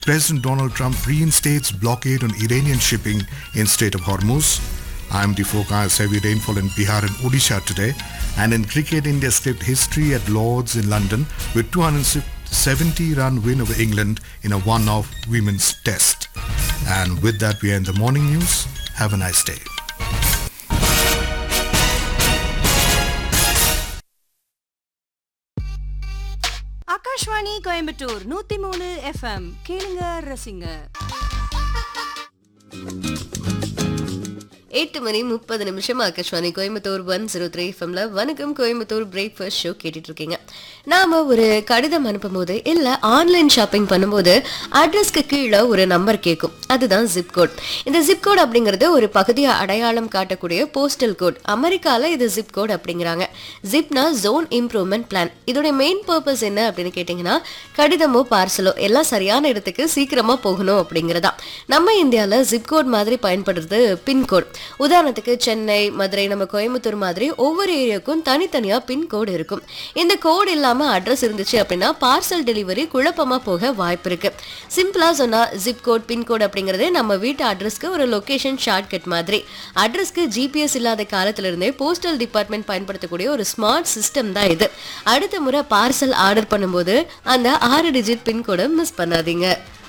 President Donald Trump reinstates blockade on Iranian shipping in Strait of Hormuz. IMD forecasts heavy rainfall in Bihar and Odisha today. And in cricket, India script history at Lords in London with 270 run win over England in a one-off women's test. And with that, we end the morning news. Have a nice day. Akashvani Coimbatore நூத்தி மூணு FM கேளுங்க ரசிங்க எட்டு மணி முப்பது நிமிஷம் Akashvani Coimbatore one zero three எஃப்எம்ல வணக்கம் கோயம்புத்தூர் பிரேக்ஃபாஸ்ட் ஷோ கேட்டுட்டு இருக்கீங்க நாம ஒரு கடிதம் அனுப்பும் போது இல்ல ஆன்லைன் ஷாப்பிங் பண்ணும்போது அட்ரஸ்க்கு கீழே ஒரு நம்பர் கேட்கும் அதுதான் ஜிப் கோட் இந்த ஜிப் கோட் அப்படிங்கிறது ஒரு பகுதியை அடையாளம் காட்டக்கூடிய போஸ்டல் கோட் அமெரிக்கால இது ஜிப் கோட் அப்படிங்கிறாங்க ஜிப்னா ஜோன் இம்ப்ரூவ்மெண்ட் பிளான் இதோட மெயின் பர்பஸ் என்ன அப்படின்னு கேட்டிங்கன்னா கடிதமோ பார்சலோ எல்லாம் சரியான இடத்துக்கு சீக்கிரமா போகணும் அப்படிங்கிறதா நம்ம இந்தியாவில் ஜிப் கோட் மாதிரி பயன்படுறது பின்கோட் உதாரணத்துக்கு சென்னை மதுரை நம்ம கோயம்புத்தூர் மாதிரி ஒவ்வொரு ஏரியாவுக்கும் தனித்தனியா பின்கோடு இருக்கும் இந்த கோட் இல்லாம அட்ரஸ் இருந்துச்சு அப்படின்னா பார்சல் டெலிவரி குழப்பமா போக வாய்ப்பு இருக்கு சிம்பிளா சொன்னா ஜிப் கோட் பின்கோட் அப்படிங்கிறது நம்ம வீட்டு அட்ரஸ்க்கு ஒரு லொகேஷன் ஷார்ட்கட் மாதிரி அட்ரஸ்க்கு ஜிபிஎஸ் இல்லாத காலத்துல இருந்தே போஸ்டல் டிபார்ட்மெண்ட் பயன்படுத்தக்கூடிய ஒரு ஸ்மார்ட் சிஸ்டம் தான் இது அடுத்த முறை பார்சல் ஆர்டர் பண்ணும்போது அந்த ஆறு டிஜிட் பின்கோடை மிஸ் பண்ணாதீங்க